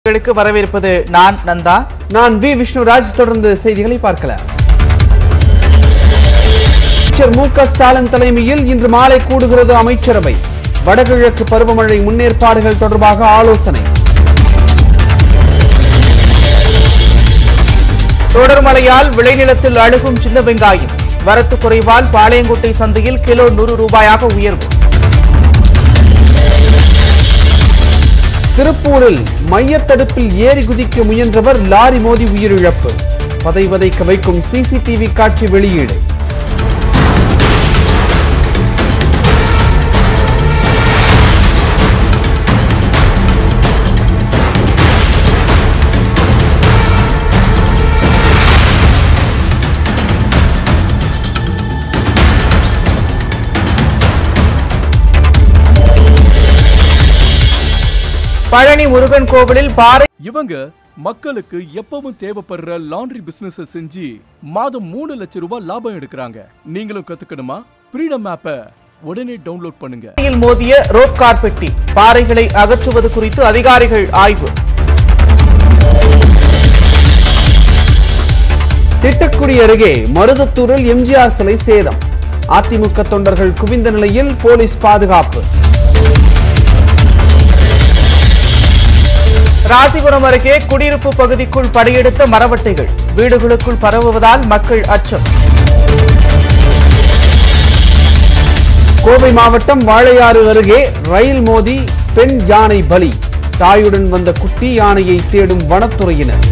களுக்கு வரவேற்பது நான் நந்தா நான் வி விஷ்ணுராஜ் தொடர்ந்து செய்திகளை பார்க்கலாம் அமைச்சர் மு க ஸ்டாலின் தலைமையில் இன்று மாலை கூடுகிறது அமைச்சரவை வடகிழக்கு பருவமழை முன்னேற்பாடுகள் தொடர்பாக ஆலோசனை தொடர் மழையால் விளைநிலத்தில் அழுகும் சின்ன வெங்காயம் வரத்து குறைவால் பாளையங்கோட்டை சந்தையில் கிலோ நூறு ரூபாயாக உயர்வு திருப்பூரில் மையத்தடுப்பில் ஏறி குதிக்க முயன்றவர் லாரி மோதி உயிரிழப்பு பதை வதைக்க வைக்கும் சிசிடிவி காட்சி வெளியீடு பழனி முருகன் கோவிலில் பாறை இவங்க மக்களுக்கு எப்பவும் தேவைப்படுற லாண்ட்ரி பிசினஸ் செஞ்சு மாதம் மூணு லட்சம் ரூபாய் லாபம் எடுக்கிறாங்க நீங்களும் கத்துக்கணுமா ஃப்ரீடம் ஆப்பை உடனே டவுன்லோட் பண்ணுங்க யில் மோதிய ரோப் கார்பெட்டி பாறைகளை அகற்றுவது குறித்து அதிகாரிகள் ஆய்வு திட்டக்குடி அருகே மருதத்தூரில் எம்ஜிஆர் சிலை சேதம் அதிமுக தொண்டர்கள் குவிந்த நிலையில் போலீஸ் பாதுகாப்பு ராசிபுரம் அருகே குடியிருப்பு பகுதிக்குள் படையெடுத்த மரவட்டைகள் வீடுகளுக்குள் பரவுவதால் மக்கள் அச்சம் கோவை மாவட்டம் வாழையாறு அருகே ரயில் மோதி பெண் யானை பலி தாயுடன் வந்த குட்டி யானையை தேடும் வனத்துறையினர்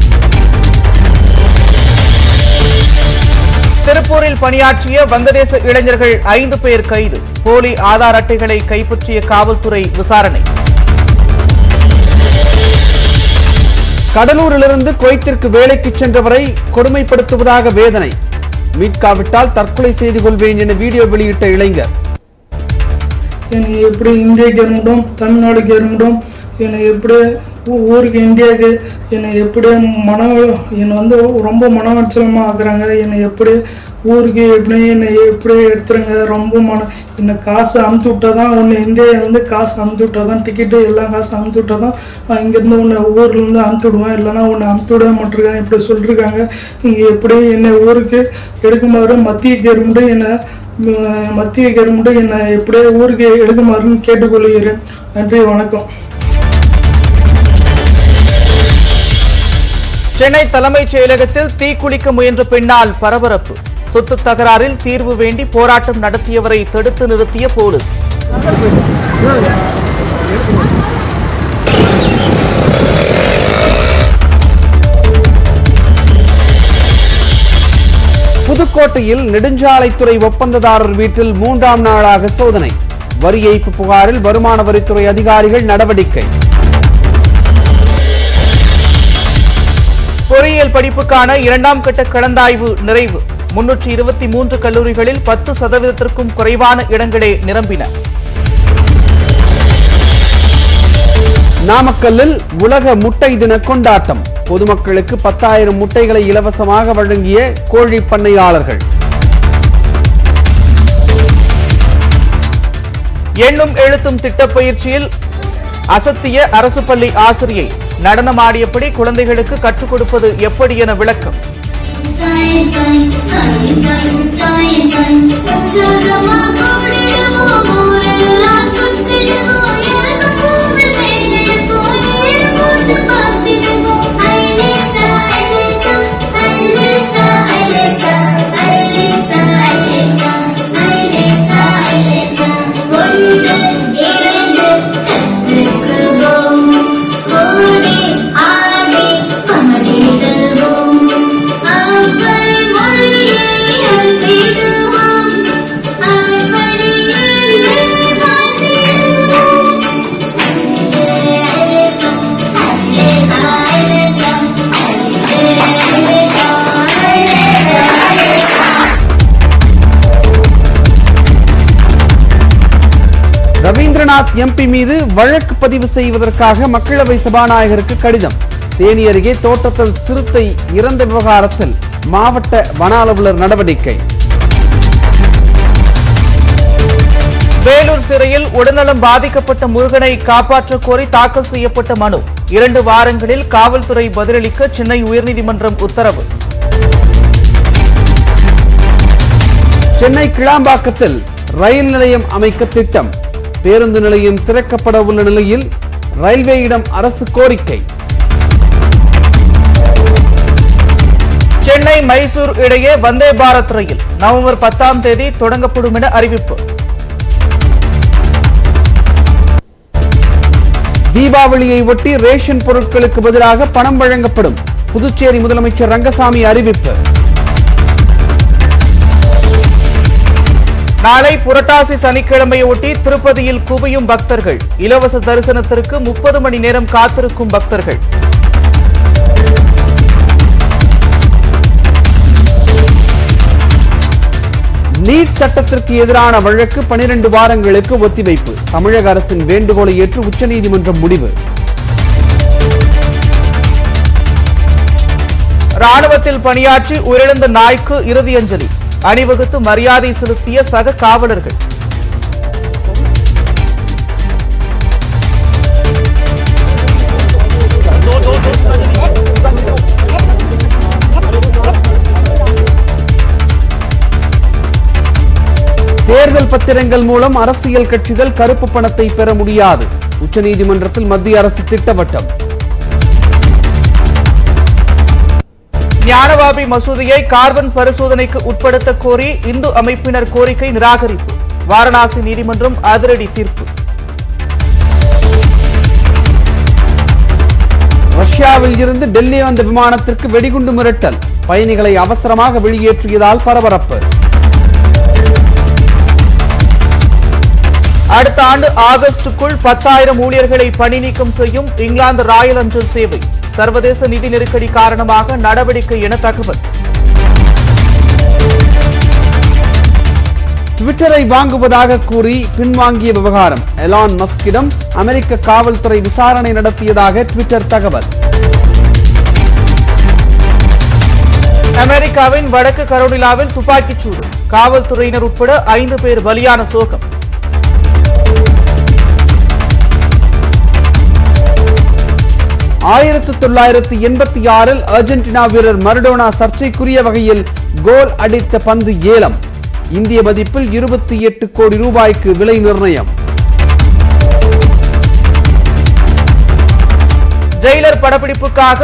திருப்பூரில் பணியாற்றிய வங்கதேச இளைஞர்கள் ஐந்து பேர் கைது போலி ஆதார் அட்டைகளை கைப்பற்றிய காவல்துறை விசாரணை கடலூரிலிருந்து குவைத்திற்கு வேலைக்கு சென்றவரை கொடுமைப்படுத்துவதாக வேதனை மீட்காவிட்டால் தற்கொலை செய்து கொள்வேன் என வீடியோ வெளியிட்ட இளைஞர் என்னை எப்படி இந்திய கவர்மெண்ட்டும் தமிழ்நாடு கவர்மெண்ட்டும் என்னை எப்படி ஊ- ஊருக்கு இந்தியாவுக்கு என்னை எப்படி மன என்னை வந்து ரொம்ப மன உளைச்சலமாக ஆக்குறாங்க என்னை எப்படி ஊருக்கு எப்படி என்னை எப்படி எடுத்துருங்க ரொம்ப மன என்னை காசு அமுச்சு விட்டா தான் உன்னை இந்தியா வந்து காசு அமுச்சு விட்டா தான் டிக்கெட்டு எல்லாம் காசு அமுச்சு விட்டா தான் நான் இங்கேருந்து உன்னை ஊர்லேருந்து அமுச்சு விடுவேன் இல்லைன்னா உன்னை அமுச்சு விட மாட்டிருக்காங்க இப்படி சொல்லியிருக்காங்க இங்கே எப்படி என்னை ஊருக்கு எடுக்குமாறு மத்திய கவர்மெண்ட்டு என்னை ம- மத்திய கவர்மெண்ட்டு என்னை எப்படியே ஊருக்கு எடுக்குமாறுன்னு கேட்டுக்கொள்கிறேன் நன்றி வணக்கம் சென்னை தலைமைச் செயலகத்தில் தீக்குளிக்க முயன்ற பெண்ணால் பரபரப்பு சொத்து தகராறில் தீர்வு வேண்டி போராட்டம் நடத்தியவரை தடுத்து நிறுத்திய போலீஸ் புதுக்கோட்டையில் நெடுஞ்சாலைத்துறை ஒப்பந்ததாரர் வீட்டில் மூன்றாம் நாளாக சோதனை வரி ஏய்ப்பு புகாரில் வருமான வரித்துறை அதிகாரிகள் நடவடிக்கை பொறியியல் படிப்புக்கான இரண்டாம் கட்ட கலந்தாய்வு நிறைவு முன்னூற்றி இருபத்தி மூன்று கல்லூரிகளில் பத்து சதவீதத்திற்கும் குறைவான இடங்களே நிரம்பின நாமக்கல்லில் உலக முட்டை தின கொண்டாட்டம் பொதுமக்களுக்கு பத்தாயிரம் முட்டைகளை இலவசமாக வழங்கிய கோழி பண்ணையாளர்கள் எண்ணும் எழுத்தும் திட்டப் பயிற்சியில் அசத்திய அரசு பள்ளி ஆசிரியை நடனமாடியபடி குழந்தைகளுக்கு கற்றுக் கொடுப்பது எப்படி என விளக்கம் சாய் சாய் சாய் சாய் சாய் சாய் சச்சரமா கூடிடுமோ ஊரெல்லாம் சுற்றிடுமோ எனக்கு பூவில் வேண்டிடுமோ ஏழு போட்டு பார்த்திடுமோ ஐலேசா ஐலேசா ஐலேசா ஐலேசா ஐலேசா ஐலேசா ஐலேசா ஐலேசா ஒன்று இரண்டு கற்றுக்குவோம் கூடி ஆடி பாடிடுவோம் அவள் மொழியை அறிந்திடுவோம் அவள் வழியிலே வாழ்ந்திடுவோம் அலேசா அலேசா அலேசா அலேசா அலேசா ரவீந்திரநாத் எம்பி மீது வழக்கு பதிவு செய்வதற்காக மக்களவை சபாநாயகருக்கு கடிதம் தேனி அருகே தோட்டத்தில் சிறுத்தை இறந்த விவகாரத்தில் மாவட்ட வன அலுவலர் நடவடிக்கை வேலூர் சிறையில் உடல்நலம் பாதிக்கப்பட்ட முருகனை காப்பாற்றக் கோரி தாக்கல் செய்யப்பட்ட மனு இரண்டு வாரங்களில் காவல்துறை பதிலளிக்க சென்னை உயர்நீதிமன்றம் உத்தரவு சென்னை கிளாம்பாக்கத்தில் ரயில் நிலையம் அமைக்க திட்டம் பேருந்து நிலையம் திறக்கப்பட உள்ள நிலையில் ரயில்வேயிடம் அரசு கோரிக்கை சென்னை மைசூர் இடையே வந்தே பாரத் ரயில் நவம்பர் பத்தாம் தேதி தொடங்கப்படும் என அறிவிப்பு தீபாவளியை ஒட்டி ரேஷன் பொருட்களுக்கு பதிலாக பணம் வழங்கப்படும் புதுச்சேரி முதலமைச்சர் ரங்கசாமி அறிவிப்பு நாளை புரட்டாசி சனிக்கிழமையை ஒட்டி திருப்பதியில் குவியும் பக்தர்கள் இலவச தரிசனத்திற்கு முப்பது மணி நேரம் காத்திருக்கும் பக்தர்கள் நீட் சட்டத்திற்கு எதிரான வழக்கு 12 வாரங்களுக்கு ஒத்திவைப்பு தமிழக அரசின் வேண்டுகோளை ஏற்று உச்சநீதிமன்றம் முடிவு ராணுவத்தில் பணியாற்றி உயிரிழந்த நாய்க்கு இறுதி அஞ்சலி அணிவகுத்து மரியாதை செலுத்திய சக காவலர்கள் தேர்தல் பத்திரங்கள் மூலம் அரசியல் கட்சிகள் கருப்பு பணத்தை பெற முடியாது உச்சநீதிமன்றத்தில் மத்திய அரசு திட்டவட்டம் ஞானவாபி மசூதியை கார்பன் பரிசோதனைக்கு உட்படுத்த கோரி இந்து அமைப்பினர் கோரிக்கை நிராகரிப்பு வாரணாசி நீதிமன்றம் அதிரடி தீர்ப்பு ரஷ்யாவில் இருந்து டெல்லி வந்த விமானத்திற்கு வெடிகுண்டு மிரட்டல் பயணிகளை அவசரமாக வெளியேற்றியதால் பரபரப்பு அடுத்த ஆண்டு ஆகஸ்டுக்குள் பத்தாயிரம் ஊழியர்களை பணி நீக்கம் செய்யும் இங்கிலாந்து ராயல் அஞ்சல் சேவை சர்வதேச நிதி நெருக்கடி காரணமாக நடவடிக்கை என தகவல் ட்விட்டரை வாங்குவதாக கூறி பின்வாங்கிய விவகாரம் எலான் மஸ்கிடம் அமெரிக்க காவல்துறை விசாரணை நடத்தியதாக ட்விட்டர் தகவல் அமெரிக்காவின் வடக்கு கரோலினாவில் துப்பாக்கிச் சூடு காவல்துறையினர் உட்பட ஐந்து பேர் பலியான சோகம் ஆயிரத்து தொள்ளாயிரத்து எண்பத்தி ஆறில் அர்ஜென்டினா வீரர் மரடோனா சர்ச்சைக்குரிய வகையில் கோல் அடித்த பந்து ஏலம் இந்திய மதிப்பில் இருபத்தி எட்டு கோடி ரூபாய்க்கு விலை நிர்ணயம் ஜெயிலர் படப்பிடிப்புக்காக